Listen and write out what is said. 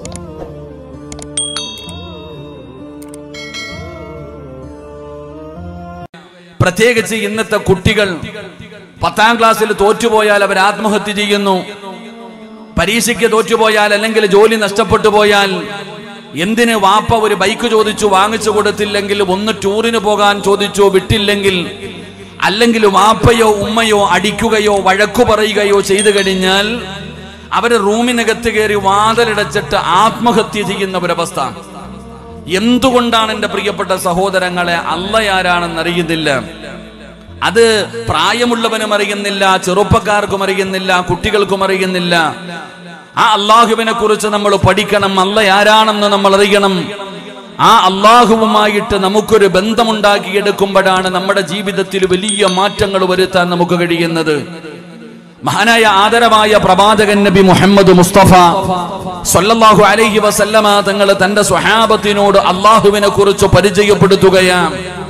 പ്രത്യേകിച്ച് ഇന്നത്തെ കുട്ടികൾ പത്താം ക്ലാസ്സിൽ തോറ്റുപോയാൽ അവർ ആത്മഹത്യ ചെയ്യുന്നു പരീക്ഷയ്ക്ക് തോറ്റുപോയാൽ അല്ലെങ്കിൽ ജോലി നഷ്ടപ്പെട്ടു പോയാൽ എന്തിന് വാപ്പ ഒരു ബൈക്ക് ചോദിച്ചു വാങ്ങിച്ചു കൊടുത്തില്ലെങ്കിൽ ഒന്ന് ടൂറിന് പോകാൻ ചോദിച്ചു വിട്ടില്ലെങ്കിൽ അല്ലെങ്കിൽ വാപ്പയോ ഉമ്മയോ അടിക്കുകയോ വഴക്കു പറയുകയോ ചെയ്തു കഴിഞ്ഞാൽ അവര് റൂമിനകത്ത് കയറി വാതിലടച്ചിട്ട് ആത്മഹത്യ ചെയ്യുന്ന ഒരവസ്ഥ എന്തുകൊണ്ടാണ് എൻ്റെ പ്രിയപ്പെട്ട സഹോദരങ്ങളെ അല്ലയാരാണെന്ന് അറിയുന്നില്ല അത് പ്രായമുള്ളവനും അറിയുന്നില്ല ചെറുപ്പക്കാർക്കും അറിയുന്നില്ല കുട്ടികൾക്കും അറിയുന്നില്ല ആ അള്ളാഹുവിനെ കുറിച്ച് നമ്മൾ പഠിക്കണം അല്ല ആരാണെന്ന് നമ്മൾ അറിയണം ആ അള്ളാഹുവുമായിട്ട് നമുക്കൊരു ബന്ധമുണ്ടാക്കിയെടുക്കുമ്പോഴാണ് നമ്മുടെ ജീവിതത്തിൽ വലിയ മാറ്റങ്ങൾ വരുത്താൻ നമുക്ക് കഴിയുന്നത് മഹാനായ ആദരവായ പ്രവാചകൻ നബി മുഹമ്മദ് മുസ്തഫ സല്ലല്ലാഹു അലൈഹി വസല്ലമ തങ്ങൾ തന്റെ സ്വഹാബത്തിനോട് അള്ളാഹുവിനെ കുറിച്ച് പരിചയപ്പെടുത്തുകയാണ്